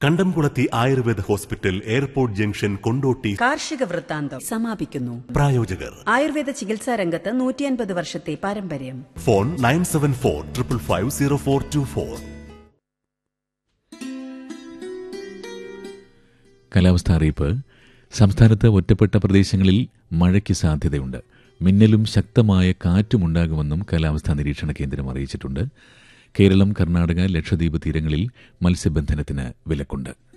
കണ്ടംകുളത്തി Ayurveda hospital airport junction Kondotty കാർഷിക വൃത്താന്തം സമാപിക്കുന്നു പ്രായോജകർ ആയുർവേദ ചികിത്സാ രംഗത്ത് നൂറ്റിയൻപത് വർഷത്തെ പാരമ്പര്യം phone nine seven four triple five zero four two four കാലാവസ്ഥ അറിയിപ്പ് സംസ്ഥാനത്ത് ഒറ്റപ്പെട്ട പ്രദേശങ്ങളിൽ മഴയ്ക്ക് സാധ്യതയുണ്ട് മിന്നലും ശക്തമായ കാറ്റുമുണ്ടാകുമെന്നും കാലാവസ്ഥാ നിരീക്ഷണ കേന്ദ്രം അറിയിച്ചിട്ടുണ്ട് കേരളം കർണാടക ലക്ഷദ്വീപ് തീരങ്ങളിൽ മത്സ്യബന്ധനത്തിന് വിലക്കുണ്ട്